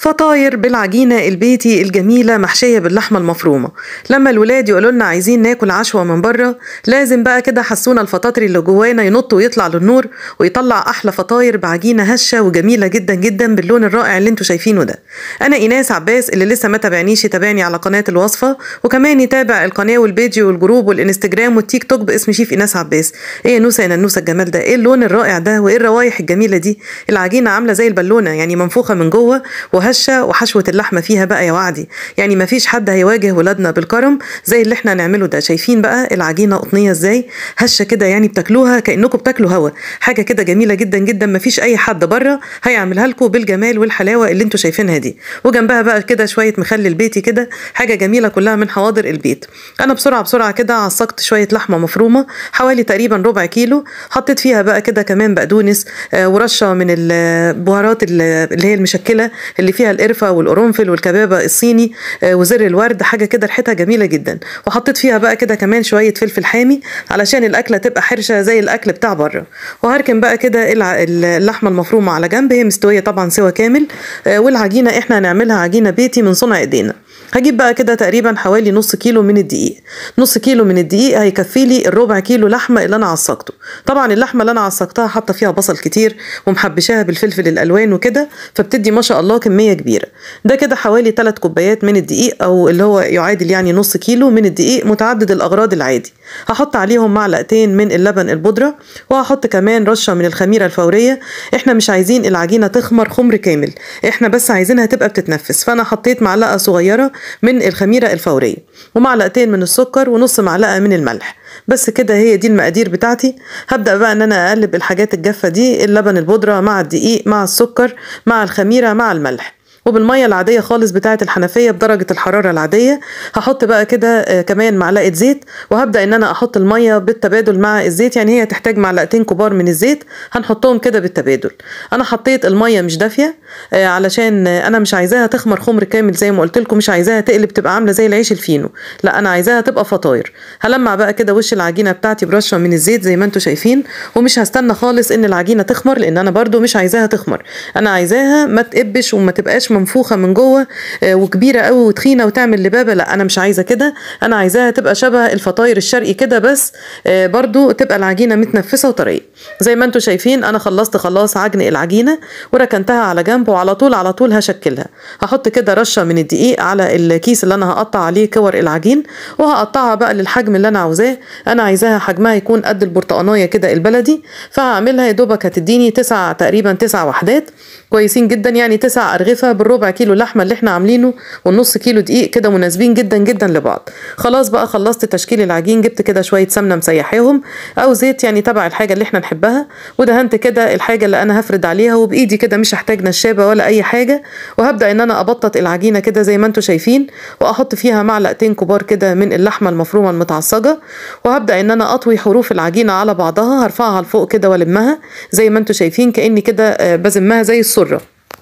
فطاير بالعجينة البيتي الجميلة محشية باللحمة المفرومة لما الولاد يقولوا لنا عايزين ناكل عشوة من بره لازم بقى كده حسونا الفطاطري اللي جوانا ينط ويطلع للنور ويطلع أحلى فطاير بعجينة هشة وجميلة جدا جدا باللون الرائع اللي انتوا شايفينه ده أنا إيناس عباس اللي لسه ما تابعنيش يتابعني على قناة الوصفة وكمان يتابع القناة والبيجي والجروب والإنستجرام والتيك توك باسم شيف إيناس عباس إيه يا نوسة يا ننوسة الجمال ده إيه اللون الرائع ده وإيه الروايح الجميلة دي العجينة عاملة زي البالونة يعني منفوخة من جوه وهشه وحشوه اللحمه فيها بقى يا وعدي يعني ما فيش حد هيواجه ولادنا بالكرم زي اللي احنا هنعمله ده شايفين بقى العجينه قطنيه ازاي هشه كده يعني بتاكلوها كانكم بتاكلوا هوا حاجه كده جميله جدا جدا ما فيش اي حد بره هيعملها لكم بالجمال والحلاوه اللي انتوا شايفينها دي وجنبها بقى كده شويه مخلل بيتي كده حاجه جميله كلها من حواضر البيت انا بسرعه بسرعه كده عصقت شويه لحمه مفرومه حوالي تقريبا ربع كيلو حطيت فيها بقى كده كمان بقدونس آه ورشه من البهارات اللي هي المشكله اللي فيها القرفه والقرنفل والكبابه الصيني وزر الورد حاجه كده ريحتها جميله جدا وحطيت فيها بقى كده كمان شويه فلفل حامي علشان الاكله تبقى حرشه زي الاكل بتاع بره وهركن بقى كده اللحمه المفرومه على جنب هي مستويه طبعا سوا كامل والعجينه احنا هنعملها عجينه بيتي من صنع ايدينا هجيب بقى كده تقريبا حوالي نص كيلو من الدقيق نص كيلو من الدقيق هيكفي لي الربع كيلو لحمه اللي انا عصقته طبعا اللحمه اللي انا عصقتها حاطه فيها بصل كتير ومحبشاها بالفلفل الالوان وكده فبتدي ما شاء الله كميه كبيره ده كده حوالي 3 كوبايات من الدقيق او اللي هو يعادل يعني نص كيلو من الدقيق متعدد الاغراض العادي هحط عليهم معلقتين من اللبن البودره وهحط كمان رشه من الخميره الفوريه احنا مش عايزين العجينه تخمر خمر كامل احنا بس عايزينها تبقى بتتنفس فانا حطيت معلقه صغيره من الخميره الفوريه ومعلقتين من السكر ونص معلقه من الملح بس كده هي دي المقادير بتاعتي هبدا بقى ان انا اقلب الحاجات الجافه دي اللبن البودره مع الدقيق مع السكر مع الخميره مع الملح وبالميه العاديه خالص بتاعه الحنفيه بدرجه الحراره العاديه هحط بقى كده آه كمان معلقه زيت وهبدا ان انا احط الميه بالتبادل مع الزيت يعني هي تحتاج معلقتين كبار من الزيت هنحطهم كده بالتبادل انا حطيت الميه مش دافيه آه علشان آه انا مش عايزاها تخمر خمر كامل زي ما قلت لكم مش عايزاها تقلب تبقى عامله زي العيش الفينو لا انا عايزاها تبقى فطاير هلمع بقى كده وش العجينه بتاعتي برشه من الزيت زي ما انتم شايفين ومش هستنى خالص ان العجينه تخمر لان انا برده مش عايزاها تخمر انا عايزاها ما تقبش وما تبقاش منفوخه من جوه وكبيره قوي وتخينه وتعمل لبابه لا انا مش عايزه كده انا عايزاها تبقى شبه الفطاير الشرقي كده بس برضو تبقى العجينه متنفسه وطريه زي ما انتم شايفين انا خلصت خلاص عجن العجينه وركنتها على جنب وعلى طول على طول هشكلها هحط كده رشه من الدقيق على الكيس اللي انا هقطع عليه كور العجين وهقطعها بقى للحجم اللي انا عاوزاه انا عايزاها حجمها يكون قد البرتقانيه كده البلدي فهعملها يا دوبك هتديني تسع تقريبا تسع وحدات كويسين جدا يعني تسع ارغفه بالربع كيلو اللحمه اللي احنا عاملينه والنص كيلو دقيق كده مناسبين جدا جدا لبعض خلاص بقى خلصت تشكيل العجين جبت كده شويه سمنه مسيحاهم او زيت يعني تبع الحاجه اللي احنا نحبها ودهنت كده الحاجه اللي انا هفرد عليها وبايدي كده مش هحتاج نشابه ولا اي حاجه وهبدا ان انا ابطط العجينه كده زي ما انتم شايفين واحط فيها معلقتين كبار كده من اللحمه المفرومه المتعصجه وهبدا ان انا اطوي حروف العجينه على بعضها هرفعها لفوق كده والمها زي ما انتم شايفين كاني كده بزمها زي السره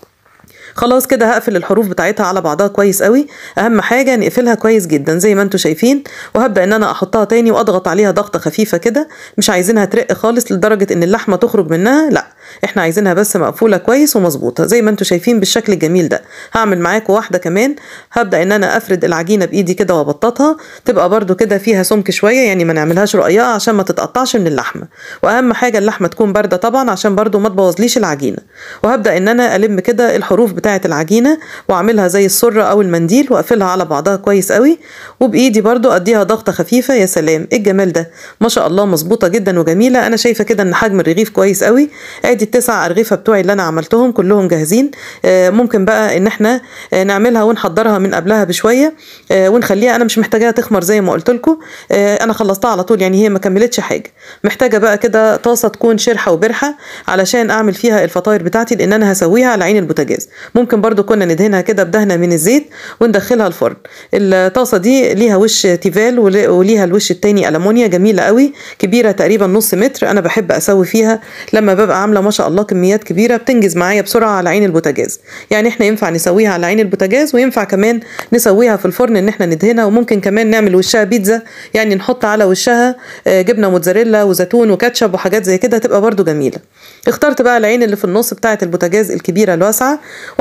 خلاص كده هقفل الحروف بتاعتها على بعضها كويس قوي اهم حاجه نقفلها كويس جدا زي ما انتم شايفين وهبدا ان انا احطها تاني واضغط عليها ضغطه خفيفه كده مش عايزينها ترق خالص لدرجه ان اللحمه تخرج منها لا احنا عايزينها بس مقفوله كويس ومظبوطه زي ما انتم شايفين بالشكل الجميل ده هعمل معاكم واحده كمان هبدا ان انا افرد العجينه بايدي كده وابططها تبقى برده كده فيها سمك شويه يعني ما نعملهاش رقيقه عشان ما تتقطعش من اللحمه واهم حاجه اللحمه تكون بارده طبعا عشان برده ما تبوظليش العجينه وهبدا ان انا الم كده الحروف بتاعه العجينه واعملها زي السره او المنديل واقفلها على بعضها كويس قوي وبايدي برده اديها ضغطه خفيفه يا سلام ايه الجمال ده ما شاء الله مظبوطه جدا وجميله انا شايفه كده ان حجم الرغيف كويس قوي ادي التسع ارغفه بتوعي اللي انا عملتهم كلهم جاهزين آه ممكن بقى ان احنا آه نعملها ونحضرها من قبلها بشويه آه ونخليها انا مش محتاجاها تخمر زي ما قلت لكم انا خلصتها على طول يعني هي ما كملتش حاجه محتاجه بقى كده طاسه تكون شرحه وبرحه علشان اعمل فيها الفطاير بتاعتي لان انا هسويها على عين البوتاجاز ممكن برضو كنا ندهنها كده بدهنه من الزيت وندخلها الفرن الطاسه دي ليها وش تيفال وليها الوش التاني المونيا جميله قوي كبيره تقريبا نص متر انا بحب اسوي فيها لما ببقى عامله ما شاء الله كميات كبيره بتنجز معايا بسرعه على عين البوتاجاز يعني احنا ينفع نسويها على عين البوتاجاز وينفع كمان نسويها في الفرن ان احنا ندهنها وممكن كمان نعمل وشها بيتزا يعني نحط على وشها جبنه موتزاريلا وزيتون وكاتشب وحاجات زي كده تبقى برده جميله اخترت بقى العين اللي في النص بتاعه البوتاجاز الكبيره الواسعه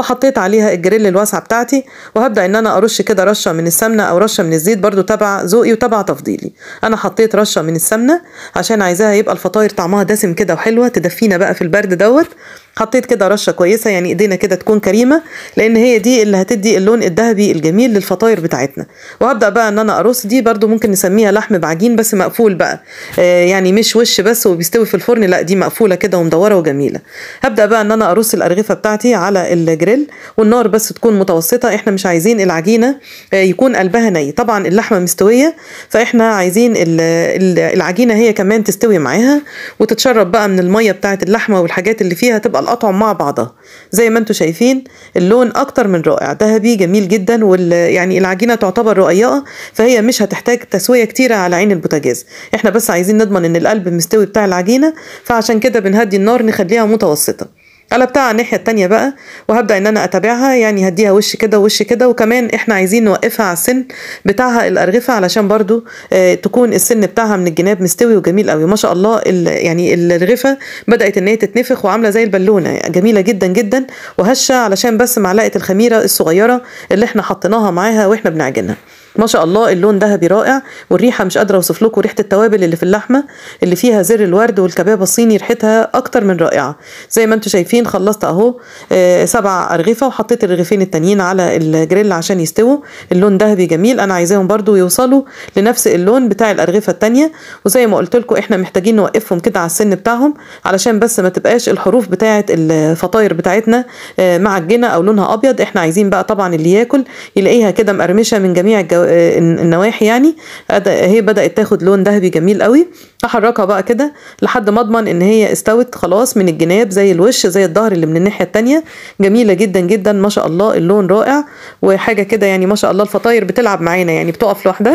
وحطيت عليها الجريل الواسعه بتاعتي وهبدا ان انا ارش كده رشه من السمنه او رشه من الزيت برضو تبع ذوقي وتبع تفضيلي انا حطيت رشه من السمنه عشان عايزاها يبقى الفطاير طعمها دسم كده وحلوه تدفينا بقى في البرد دوت حطيت كده رشه كويسه يعني ايدينا كده تكون كريمه لان هي دي اللي هتدي اللون الذهبي الجميل للفطاير بتاعتنا وهبدا بقى ان انا ارص دي برضو ممكن نسميها لحم بعجين بس مقفول بقى آه يعني مش وش بس وبيستوي في الفرن لا دي مقفوله كده ومدوره وجميله هبدا بقى ان انا ارص الارغفه بتاعتي على الجريل والنار بس تكون متوسطه احنا مش عايزين العجينه آه يكون قلبها ني طبعا اللحمه مستويه فاحنا عايزين العجينه هي كمان تستوي معاها وتتشرب بقى من الميه بتاعت اللحمه والحاجات اللي فيها تبقى الأطعم مع بعضها زي ما انتم شايفين اللون أكتر من رائع ذهبي جميل جدا وال يعني العجينة تعتبر رقيقة فهي مش هتحتاج تسوية كتيرة على عين البوتاجاز احنا بس عايزين نضمن ان القلب مستوي بتاع العجينة فعشان كده بنهدي النار نخليها متوسطة قلبتها على الناحيه التانية بقى وهبدا ان انا اتابعها يعني هديها وش كده ووش كده وكمان احنا عايزين نوقفها على السن بتاعها الارغفه علشان برضو آه تكون السن بتاعها من الجناب مستوي وجميل قوي ما شاء الله يعني الرغفه بدات ان هي تتنفخ وعامله زي البالونه جميله جدا جدا وهشه علشان بس معلقه الخميره الصغيره اللي احنا حطيناها معاها واحنا بنعجنها ما شاء الله اللون ذهبي رائع والريحه مش قادره اوصف لكم ريحه التوابل اللي في اللحمه اللي فيها زر الورد والكباب الصيني ريحتها اكتر من رائعه زي ما انتم شايفين خلصت اهو آه سبع ارغفه وحطيت الرغيفين التانيين على الجريل عشان يستووا اللون ذهبي جميل انا عايزاهم برضو يوصلوا لنفس اللون بتاع الارغفه التانيه وزي ما قلت لكم احنا محتاجين نوقفهم كده على السن بتاعهم علشان بس ما تبقاش الحروف بتاعه الفطاير بتاعتنا آه معجنه او لونها ابيض احنا عايزين بقى طبعا اللي ياكل يلاقيها كده مقرمشه من جميع الجو... النواحي يعني هي بدات تاخد لون ذهبي جميل قوي احركها بقى كده لحد ما اضمن ان هي استوت خلاص من الجناب زي الوش زي الظهر اللي من الناحيه التانية جميله جدا جدا ما شاء الله اللون رائع وحاجه كده يعني ما شاء الله الفطاير بتلعب معانا يعني بتقف لوحدها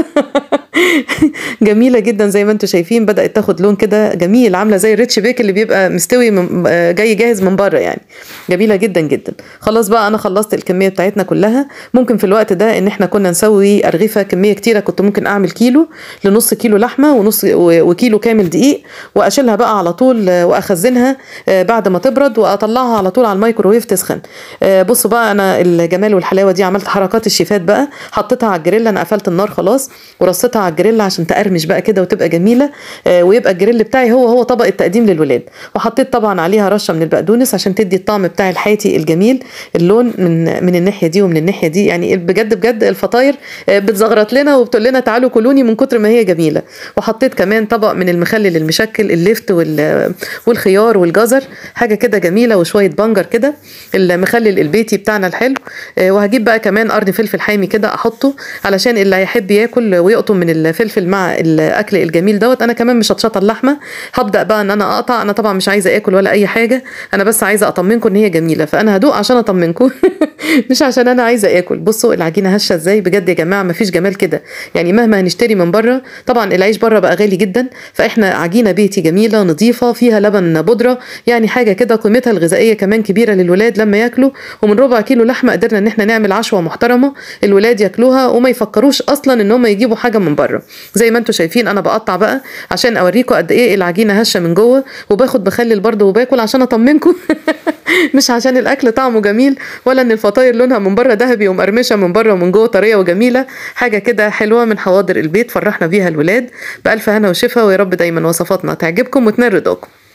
جميله جدا زي ما انتم شايفين بدات تاخد لون كده جميل عامله زي الريتش بيك اللي بيبقى مستوي من جاي جاهز من بره يعني جميله جدا جدا خلاص بقى انا خلصت الكميه بتاعتنا كلها ممكن في الوقت ده ان احنا كنا نسوي ارغفه كميه كتيره كنت ممكن اعمل كيلو لنص كيلو لحمه ونص وكيلو كامل دقيق واشيلها بقى على طول واخزنها بعد ما تبرد واطلعها على طول على الميكروويف تسخن بصوا بقى انا الجمال والحلاوه دي عملت حركات الشيفات بقى حطيتها على الجريل انا قفلت النار خلاص ورصيتها على الجريل عشان تقرمش بقى كده وتبقى جميله ويبقى الجريل بتاعي هو هو طبق التقديم للولاد وحطيت طبعا عليها رشه من البقدونس عشان تدي الطعم بتاع الحياتي الجميل اللون من من الناحيه دي ومن الناحيه دي يعني بجد بجد الفطاير بتزغرط لنا وبتقول لنا تعالوا كلوني من كتر ما هي جميله وحطيت كمان طبق من المخلل المشكل اللفت والخيار والجزر حاجه كده جميله وشويه بنجر كده المخلل البيتي بتاعنا الحلو وهجيب بقى كمان قرن فلفل حامي كده احطه علشان اللي هيحب ياكل ويقطم من الفلفل مع الاكل الجميل دوت انا كمان مش هتشطى اللحمه هبدا بقى ان انا اقطع انا طبعا مش عايزه اكل ولا اي حاجه انا بس عايزه اطمنكم ان هي جميله فانا هدوق عشان اطمنكم مش عشان انا عايزه اكل بصوا العجينه هشه ازاي بجد يا جماعه مفيش جمال كده يعني مهما هنشتري من بره طبعا العيش بره بقى غالي جدا فاحنا عجينه بيتي جميله نظيفه فيها لبن بودره يعني حاجه كده قيمتها الغذائيه كمان كبيره للولاد لما ياكلوا ومن ربع كيلو لحمه قدرنا ان احنا نعمل عشوه محترمه الولاد ياكلوها وما يفكروش اصلا ان هم يجيبوا حاجه من بره زي ما انتم شايفين انا بقطع بقى عشان اوريكم قد ايه العجينه هشه من جوه وباخد مخلل برده وباكل عشان اطمنكم مش عشان الاكل طعمه جميل ولا ان الفطاير لونها من بره ذهبي ومقرمشه من بره ومن جوه طريه وجميله حاجه كده حلوه من حواضر البيت فرحنا بيها الولاد بالف هنا وشفا ويا رب دايما وصفاتنا تعجبكم وتنال رضاكم